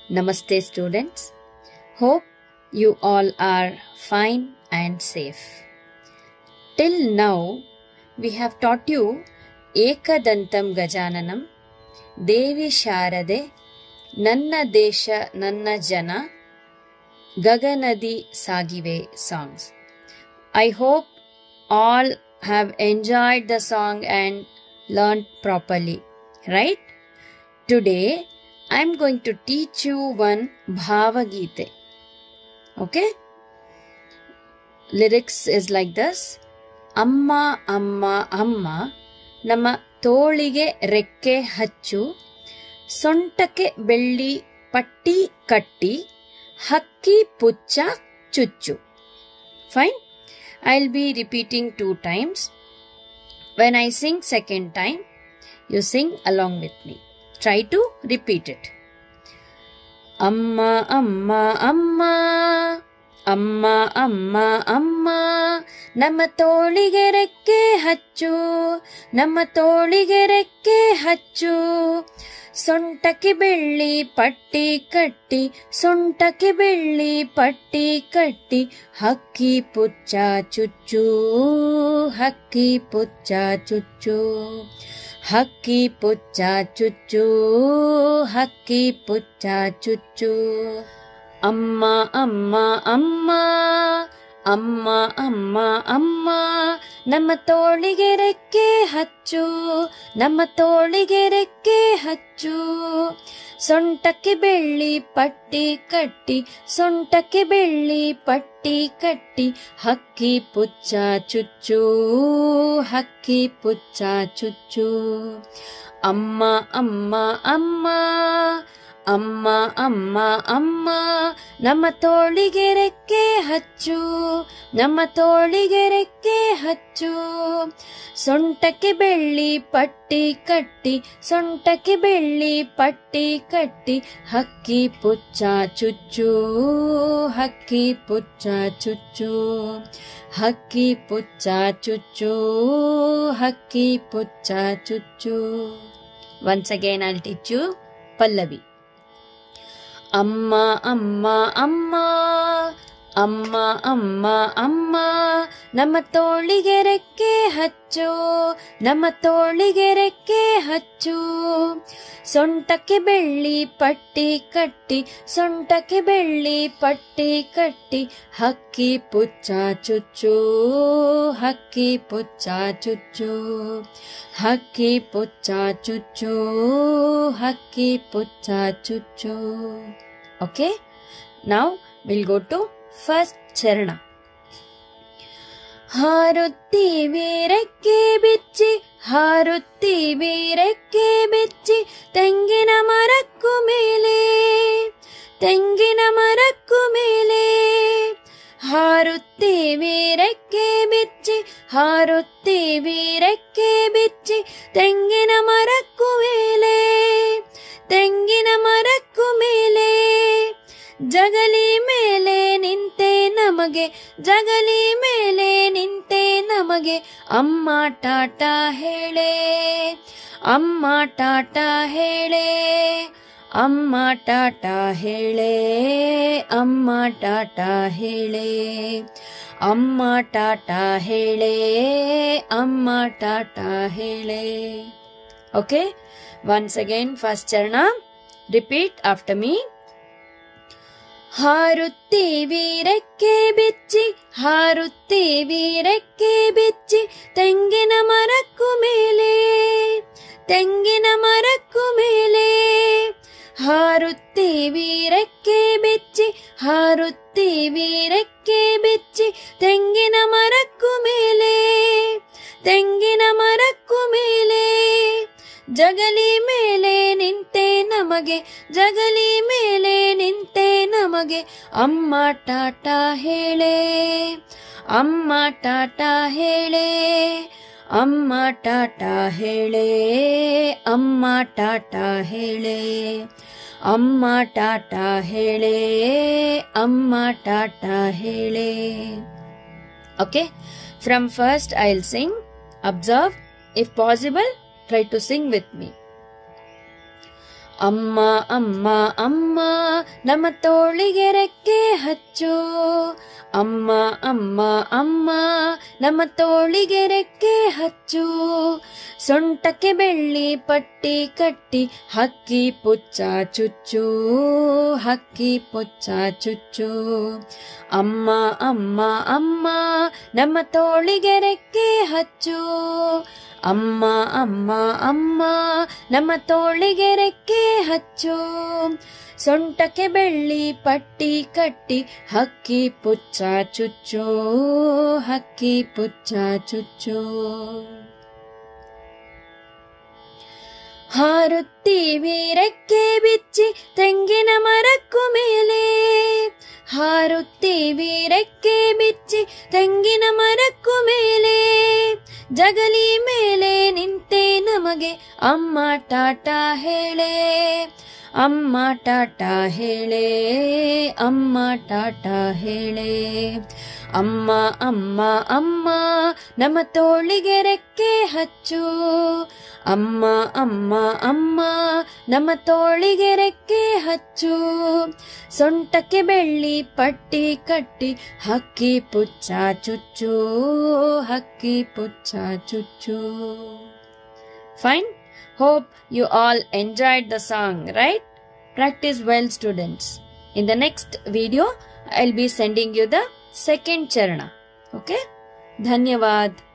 Namaste, students. Hope you all are fine and safe. Till now, we have taught you Ekadantam Gajananam, Devi Sharade, Nanna Desha Nanna Jana, Gaganadi Sagive songs. I hope all have enjoyed the song and learned properly, right? Today, I'm going to teach you one Bhavagite. Okay? Lyrics is like this ಅಮ್ಮ ಅಮ್ಮ ಅಮ್ಮ ನಮ್ಮ ತೋಳಿಗೆ ರೆಕ್ಕೆ ಹಚ್ಚು ಸೊಂಟಕ್ಕೆ ಬೆಳ್ಳಿ ಪಟ್ಟಿ ಕಟ್ಟಿ ಹಕ್ಕಿ ಪುಚ್ಚ ಚುಚ್ಚು fine I will be repeating two times when I sing second time you sing along with me try to repeat it ಅಮ್ಮ ಅಮ್ಮ ಅಮ್ಮ ಅಮ್ಮ ಅಮ್ಮ ಅಮ್ಮ ನಮ್ಮ ತೋಳಿಗೆ ರೆಕ್ಕೆ ಹಚ್ಚು ನಮ್ಮ ತೋಳಿಗೆ ರೆಕ್ಕೆ ಹಚ್ಚು ಸೊಂಟಕ್ಕೆ ಬೆಳ್ಳಿ ಪಟ್ಟಿ ಕಟ್ಟಿ ಸೊಂಟಕ್ಕೆ ಬೆಳ್ಳಿ ಪಟ್ಟಿ ಕಟ್ಟಿ ಹಕ್ಕಿ ಪುಚ್ಚ ಚುಚ್ಚು ಹಕ್ಕಿ ಪುಚ್ಚ ಚುಚ್ಚು ಹಕ್ಕಿ ಪುಚ್ಚ ಚುಚ್ಚು ಹಕ್ಕಿ ಪುಚ್ಚ ಚುಚ್ಚು ಅಮ್ಮ ಅಮ್ಮ ಅಮ್ಮ ಅಮ್ಮ ಅಮ್ಮ ಅಮ್ಮ ನಮ್ಮ ತೋಳಿಗೆ ರೆಕ್ಕೆ ಹಚ್ಚು ನಮ್ಮ ತೋಳಿಗೆ ರೆಕ್ಕೆ ಹಚ್ಚು ಸೊಂಟಕ್ಕೆ ಬೆಳ್ಳಿ ಪಟ್ಟಿ ಕಟ್ಟಿ ಸೊಂಟಕ್ಕೆ ಬೆಳ್ಳಿ ಪಟ್ಟಿ ಕಟ್ಟಿ ಹಕ್ಕಿ ಪುಚ್ಚ ಚುಚ್ಚು ಹಕ್ಕಿ ಪುಚ್ಚ ಚುಚ್ಚು ಅಮ್ಮ ಅಮ್ಮ ಅಮ್ಮ ಅಮ್ಮ ಅಮ್ಮ ಅಮ್ಮ ನಮ್ಮ ತೋಳಿಗೆ ರೆಕ್ಕೆ ಹಚ್ಚು ನಮ್ಮ ತೋಳಿಗೆ ರೆಕ್ಕೆ ಹಚ್ಚು ಸೊಂಟಕ್ಕೆ ಬೆಳ್ಳಿ ಪಟ್ಟಿ ಕಟ್ಟಿ ಸೊಂಟಕ್ಕೆ ಬೆಳ್ಳಿ ಪಟ್ಟಿ ಕಟ್ಟಿ ಹಕ್ಕಿ ಪುಚ್ಚ ಚುಚ್ಚು ಹಕ್ಕಿ ಪುಚ್ಚ ಚುಚ್ಚು ಹಕ್ಕಿ ಪುಚ್ಚ ಚುಚ್ಚು ಹಕ್ಕಿ ಪುಚ್ಚ ಚುಚ್ಚು once again I'll teach you pallavi ಅಮ್ಮ ಅಮ್ಮ ಅಮ್ಮ ಅಮ್ಮ ಅಮ್ಮ ಅಮ್ಮ ನಮ್ಮ ತೋಳಿಗೆ ರೆಕ್ಕೆ ಹಚ್ಚು ನಮ್ಮ ತೋಳಿಗೆ ರೆಕ್ಕೆ ಹಚ್ಚು ಸೊಂಟಕ್ಕೆ ಬೆಳ್ಳಿ ಪಟ್ಟಿ ಕಟ್ಟಿ ಸೊಂಟಕ್ಕೆ ಬೆಳ್ಳಿ ಪಟ್ಟಿ ಕಟ್ಟಿ ಹಕ್ಕಿ ಪುಚ್ಚ ಚುಚ್ಚು ಹಕ್ಕಿ ಪುಚ್ಚ ಚುಚ್ಚು ಹಕ್ಕಿ ಪುಚ್ಚ ಚುಚ್ಚು ಹಕ್ಕಿ ಪುಚ್ಚ ಚುಚ್ಚು ಓಕೆ ನಾವು ವಿಲ್ ಗೋ ಟು ಫಸ್ಟ್ ಚರಣ ಹಾರುತ್ತೀವಿ ರೆಕ್ಕೆ ಬಿಚ್ಚಿ ಹಾರುತ್ತೀವಿ ರೆಕ್ಕೆ ಬಿಚ್ಚಿ ತೆಂಗಿನ ಮರಕ್ಕೂ ಮೇಲೆ ತೆಂಗಿನ ಮರಕ್ಕೂ ಮೇಲೆ ಹಾರುತ್ತೀವಿ ರೆಕ್ಕೆ ಬಿಚ್ಚಿ ಹಾರುತ್ತೀವಿ ರೆಕ್ಕೆ ಬಿಚ್ಚಿ ತೆಂಗಿನ ಮರಕ್ಕೂ ಮೇಲೆ ತೆಂಗಿನ ಮರಕ್ಕೂ ಮೇಲೆ ಜಗಲಿ ಮೇಲೆ ನಿಂತೆ ನಮಗೆ ಜಗಲಿ ಮೇಲೆ ನಿಂತೆ ನಮಗೆ ಅಮ್ಮ ಟಾಟ ಹೇಳೆ ಅಮ್ಮ ಟಾಟ ಹೇಳೆ ಅಮ್ಮ ಟಾಟ ಹೇಳೆ ಅಮ್ಮ ಟಾಟ ಹೇಳೆ ಅಮ್ಮ ಟಾಟ ಹೇಳೆ ಅಮ್ಮ ಟಾಟ ಹೇಳೆ ಓಕೆ ಒನ್ಸ್ ಅಗೇನ್ ಫಸ್ಟ್ ಚರಣ ರಿಪೀಟ್ ಆಫ್ಟರ್ ಮೀ ಹಾರುತ್ತೀವಿ ರೆಕ್ಕೆ ಬಿಚ್ಚಿ ಹಾರುತ್ತೀವಿ ರೆಕ್ಕೆ ಬಿಚ್ಚಿ ತೆಂಗಿನ ಮರಕ್ಕೂ ಮೇಲೆ ತೆಂಗಿನ ಮರಕ್ಕೂ ಮೇಲೆ ಹಾರುತ್ತೀವಿ ರೆಕ್ಕೆ ಬಿಚ್ಚಿ ಹಾರುತ್ತೀವಿ ರೆಕ್ಕೆ ಬಿಚ್ಚಿ ತೆಂಗಿನ ಮರಕ್ಕೂ ಮೇಲೆ ತೆಂಗಿನ ಮರಕ್ಕೂ ಮೇಲೆ ಜಗಲಿ ಮೇಲೆ ನಿಂತೆ ನಮಗೆ ಜಗಲಿ ಮೇಲೆ ನಿಂತೆ ನಮಗೆ ಅಮ್ಮ ಟಾಟ ಹೇಳೆ ಅಮ್ಮ ಟಾಟ ಹೇಳೆ ಅಮ್ಮ ಟಾಟ ಹೇಳೆ ಅಮ್ಮ ಟಾಟ ಹೇಳೆ ಅಮ್ಮ ಟಾಟ ಹೇಳೆ ಅಮ್ಮ ಟಾಟ ಹೇಳೆ Okay, from first I'll sing. Observe, if possible, try to sing with me. ಅಮ್ಮ ಅಮ್ಮ ಅಮ್ಮ ನಮ್ಮ ತೋಳಿಗೆ ರೆಕ್ಕೆ ಹಚ್ಚು ಅಮ್ಮ ಅಮ್ಮ ಅಮ್ಮ ನಮ್ಮ ತೋಳಿಗೆ ರೆಕ್ಕೆ ಹಚ್ಚು ಸೊಂಟಕ್ಕೆ ಬೆಳ್ಳಿ ಪಟ್ಟಿ ಕಟ್ಟಿ ಹಕ್ಕಿ ಪುಚ್ಚ ಚುಚ್ಚು ಹಕ್ಕಿ ಪುಚ್ಚ ಚುಚ್ಚು ಅಮ್ಮ ಅಮ್ಮ ಅಮ್ಮ ನಮ್ಮ ತೋಳಿಗೆ ರೆಕ್ಕೆ ಹಚ್ಚು ಅಮ್ಮ ಅಮ್ಮ ಅಮ್ಮ ನಮ್ಮ ತೋಳಿಗೆ ರೆಕ್ಕೆ ಹಚ್ಚು ಸೊಂಟಕ್ಕೆ ಬೆಳ್ಳಿ ಪಟ್ಟಿ ಕಟ್ಟಿ ಹಕ್ಕಿ ಪುಚ್ಚ ಚುಚ್ಚು ಹಕ್ಕಿ ಪುಚ್ಚ ಚುಚ್ಚು ಹಾರುತ್ತೀವಿ ರೆಕ್ಕೆ ಬಿಚ್ಚಿ ತೆಂಗಿನ ಮರಕ್ಕೂ ಮೇಲೆ ಹಾರುತ್ತೀವಿ ರೆಕ್ಕೆ ಬಿಚ್ಚಿ ತೆಂಗಿನ ಮರಕ್ಕೂ ಮೇಲೆ ಜಗಲಿ ಮೇಲೆ ನಿಂತೆ ನಮಗೆ ಅಮ್ಮ ಟಾಟಾ ಹೇಳೆ ಅಮ್ಮ ಟಾಟಾ ಹೇಳೆ ಅಮ್ಮ ಟಾಟಾ ಹೇಳೆ ಅಮ್ಮ ಅಮ್ಮ ಅಮ್ಮ ನಮ್ಮ ತೋಳಿಗೆ ರೆಕ್ಕೆ ಹಚ್ಚು ಅಮ್ಮ ಅಮ್ಮ ಅಮ್ಮ ನಮ್ಮ ತೋಳಿಗೆ ರೆಕ್ಕೆ ಹಚ್ಚು ಸೊಂಟಕ್ಕೆ ಬೆಳ್ಳಿ ಪಟ್ಟಿ ಕಟ್ಟಿ ಹಕ್ಕಿ ಪುಚ್ಚ ಚುಚ್ಚು ಹಕ್ಕಿ ಪುಚ್ಚ ಚುಚ್ಚು fine hope you all enjoyed the song, right? Practice well, students. In the next video, I'll be sending you the second charana. Okay? Dhanyavad.